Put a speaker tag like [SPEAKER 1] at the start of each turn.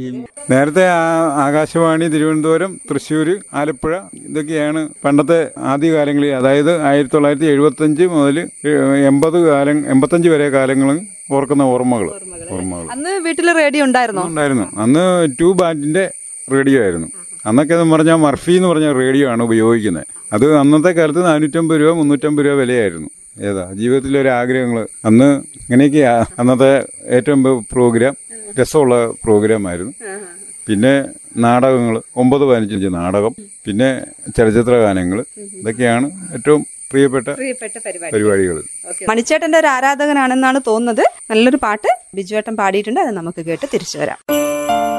[SPEAKER 1] നേരത്തെ ആ- ആകാശവാണി തിരുവനന്തപുരം തൃശ്ശൂർ ആലപ്പുഴ ഇതൊക്കെയാണ് പണ്ടത്തെ ആദ്യകാലങ്ങളിൽ അതായത് ആയിരത്തി തൊള്ളായിരത്തി എഴുപത്തഞ്ച് മുതൽ എൺപത് കാലം എൺപത്തഞ്ച് വരെ കാലങ്ങളിൽ ഓർക്കുന്ന ഓർമ്മകൾ ഓർമ്മകൾ
[SPEAKER 2] അന്ന് വീട്ടിൽ റേഡിയോ ഉണ്ടായിരുന്നോ
[SPEAKER 1] ഉണ്ടായിരുന്നു അന്ന് ടു ബാറ്റിന്റെ റേഡിയോ ആയിരുന്നു അന്നൊക്കെ എന്ന് പറഞ്ഞാൽ മർഫി എന്ന് പറഞ്ഞ റേഡിയോ ആണ് ഉപയോഗിക്കുന്നത് അത് അന്നത്തെ കാലത്ത് നാനൂറ്റമ്പത് രൂപ മുന്നൂറ്റമ്പത് രൂപ വിലയായിരുന്നു ഏതാ ജീവിതത്തിലെ ഒരു ആഗ്രഹങ്ങൾ അന്ന് ഇങ്ങനെയൊക്കെയാ അന്നത്തെ ഏറ്റവും പ്രോഗ്രാം രസമുള്ള പ്രോഗ്രാം ആയിരുന്നു പിന്നെ നാടകങ്ങൾ ഒമ്പത് പതിനഞ്ച് നാടകം പിന്നെ ചലച്ചിത്ര ഗാനങ്ങൾ ഇതൊക്കെയാണ് ഏറ്റവും പ്രിയപ്പെട്ട
[SPEAKER 2] പ്രിയപ്പെട്ട പരിപാടി
[SPEAKER 1] പരിപാടികൾ
[SPEAKER 2] മണിച്ചേട്ടന്റെ ഒരു ആരാധകനാണെന്നാണ് തോന്നുന്നത് നല്ലൊരു പാട്ട് ബിജുവേട്ടൻ പാടിയിട്ടുണ്ട് അത് നമുക്ക് കേട്ട് തിരിച്ചു വരാം